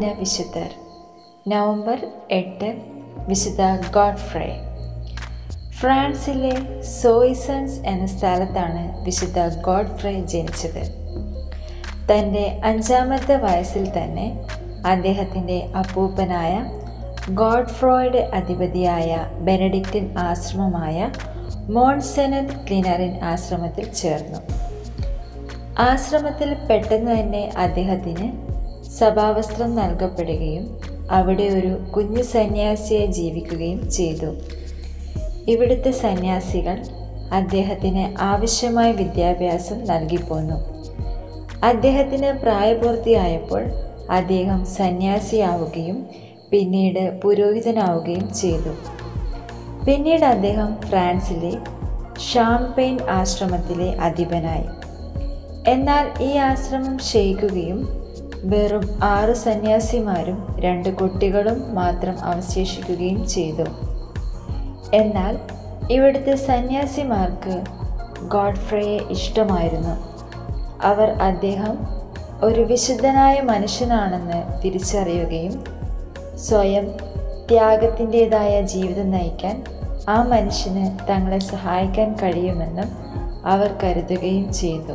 അനുദിന വിശുദ്ധർ നവംബർ എട്ട് വിശുദ്ധ ഗോഡ്ഫ്രേ ഫ്രാൻസിലെ സോയിസൺസ് എന്ന സ്ഥലത്താണ് വിശുദ്ധ ഗോഡ്ഫ്രേ ജനിച്ചത് തൻ്റെ അഞ്ചാമത്തെ വയസ്സിൽ തന്നെ അദ്ദേഹത്തിൻ്റെ അപ്പൂപ്പനായ ഗോഡ്ഫ്രോയുടെ അധിപതിയായ ബെനഡിക്റ്റിൻ ആശ്രമമായ മോൺസെനറ്റ് ക്ലിനറിൻ ആശ്രമത്തിൽ ചേർന്നു ആശ്രമത്തിൽ പെട്ടെന്ന് തന്നെ അദ്ദേഹത്തിന് സഭാവസ്ത്രം നൽകപ്പെടുകയും അവിടെ ഒരു കുഞ്ഞു സന്യാസിയെ ജീവിക്കുകയും ചെയ്തു ഇവിടുത്തെ സന്യാസികൾ അദ്ദേഹത്തിന് ആവശ്യമായ വിദ്യാഭ്യാസം നൽകിപ്പോന്നു അദ്ദേഹത്തിന് പ്രായപൂർത്തിയായപ്പോൾ അദ്ദേഹം സന്യാസിയാവുകയും പിന്നീട് പുരോഹിതനാവുകയും ചെയ്തു പിന്നീട് അദ്ദേഹം ഫ്രാൻസിലെ ഷാംപെയിൻ ആശ്രമത്തിലെ അധിപനായി എന്നാൽ ഈ ആശ്രമം ക്ഷയിക്കുകയും വെറും ആറ് സന്യാസിമാരും രണ്ട് കുട്ടികളും മാത്രം അവശേഷിക്കുകയും ചെയ്തു എന്നാൽ ഇവിടുത്തെ സന്യാസിമാർക്ക് ഗോഡ്ഫ്രയെ ഇഷ്ടമായിരുന്നു അവർ അദ്ദേഹം ഒരു വിശുദ്ധനായ മനുഷ്യനാണെന്ന് തിരിച്ചറിയുകയും സ്വയം ത്യാഗത്തിൻ്റെതായ ജീവിതം നയിക്കാൻ ആ മനുഷ്യന് തങ്ങളെ സഹായിക്കാൻ കഴിയുമെന്നും അവർ കരുതുകയും ചെയ്തു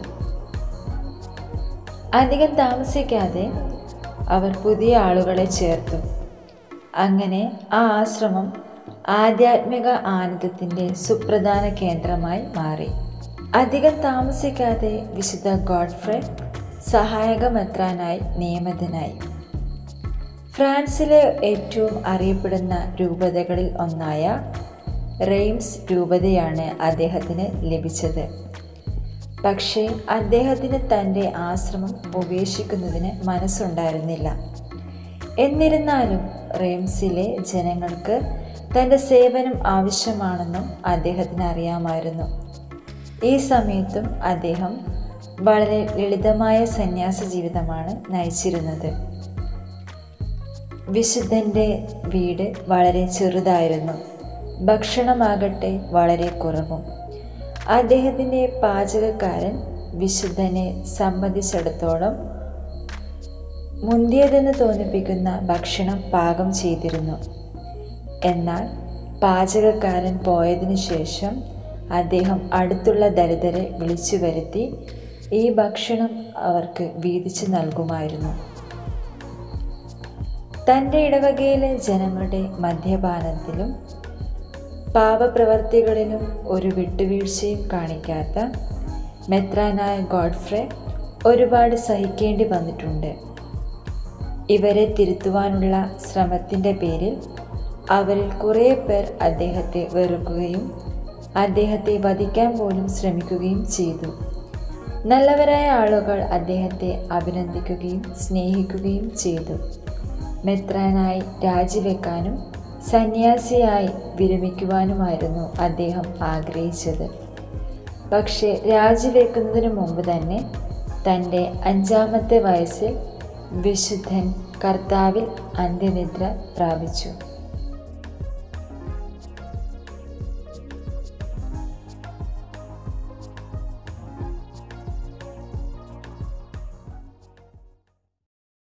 അധികം താമസിക്കാതെ അവർ പുതിയ ആളുകളെ ചേർത്തു അങ്ങനെ ആ ആശ്രമം ആധ്യാത്മിക ആനന്ദത്തിൻ്റെ സുപ്രധാന കേന്ദ്രമായി മാറി അധികം താമസിക്കാതെ വിശുദ്ധ ഗോഡ്ഫ്രെ സഹായകമെത്രാനായി നിയമിതനായി ഫ്രാൻസിലെ ഏറ്റവും അറിയപ്പെടുന്ന രൂപതകളിൽ ഒന്നായ റെയിംസ് രൂപതയാണ് അദ്ദേഹത്തിന് ലഭിച്ചത് പക്ഷേ അദ്ദേഹത്തിന് തൻ്റെ ആശ്രമം ഉപേക്ഷിക്കുന്നതിന് മനസ്സുണ്ടായിരുന്നില്ല എന്നിരുന്നാലും റെയിംസിലെ ജനങ്ങൾക്ക് തൻ്റെ സേവനം ആവശ്യമാണെന്നും അദ്ദേഹത്തിന് അറിയാമായിരുന്നു ഈ സമയത്തും അദ്ദേഹം വളരെ ലളിതമായ സന്യാസ ജീവിതമാണ് നയിച്ചിരുന്നത് വിശുദ്ധൻ്റെ വീട് വളരെ ചെറുതായിരുന്നു ഭക്ഷണമാകട്ടെ വളരെ കുറവും അദ്ദേഹത്തിൻ്റെ പാചകക്കാരൻ വിശുദ്ധനെ സംബന്ധിച്ചിടത്തോളം മുന്തിയതെന്ന് തോന്നിപ്പിക്കുന്ന ഭക്ഷണം പാകം ചെയ്തിരുന്നു എന്നാൽ പാചകക്കാരൻ പോയതിനു ശേഷം അദ്ദേഹം അടുത്തുള്ള ദരിദ്രരെ വിളിച്ചു വരുത്തി ഈ ഭക്ഷണം അവർക്ക് വീതിച്ചു നൽകുമായിരുന്നു തൻ്റെ ഇടവകയിലെ ജനങ്ങളുടെ മദ്യപാനത്തിലും പാപപ്രവർത്തികളിലും ഒരു വിട്ടുവീഴ്ചയും കാണിക്കാത്ത മെത്രാനായ ഗോഡ്ഫ്രെ ഒരുപാട് സഹിക്കേണ്ടി വന്നിട്ടുണ്ട് ഇവരെ തിരുത്തുവാനുള്ള ശ്രമത്തിൻ്റെ പേരിൽ അവരിൽ കുറേ പേർ അദ്ദേഹത്തെ വെറുക്കുകയും അദ്ദേഹത്തെ വധിക്കാൻ പോലും ശ്രമിക്കുകയും ചെയ്തു നല്ലവരായ ആളുകൾ അദ്ദേഹത്തെ അഭിനന്ദിക്കുകയും സ്നേഹിക്കുകയും ചെയ്തു മെത്രാനായി രാജിവെക്കാനും സന്യാസിയായി വിരമിക്കുവാനുമായിരുന്നു അദ്ദേഹം ആഗ്രഹിച്ചത് പക്ഷേ രാജിവെക്കുന്നതിന് മുമ്പ് തന്നെ തൻ്റെ അഞ്ചാമത്തെ വയസ്സിൽ വിശുദ്ധൻ കർത്താവിൽ അന്ത്യനിദ്ര പ്രാപിച്ചു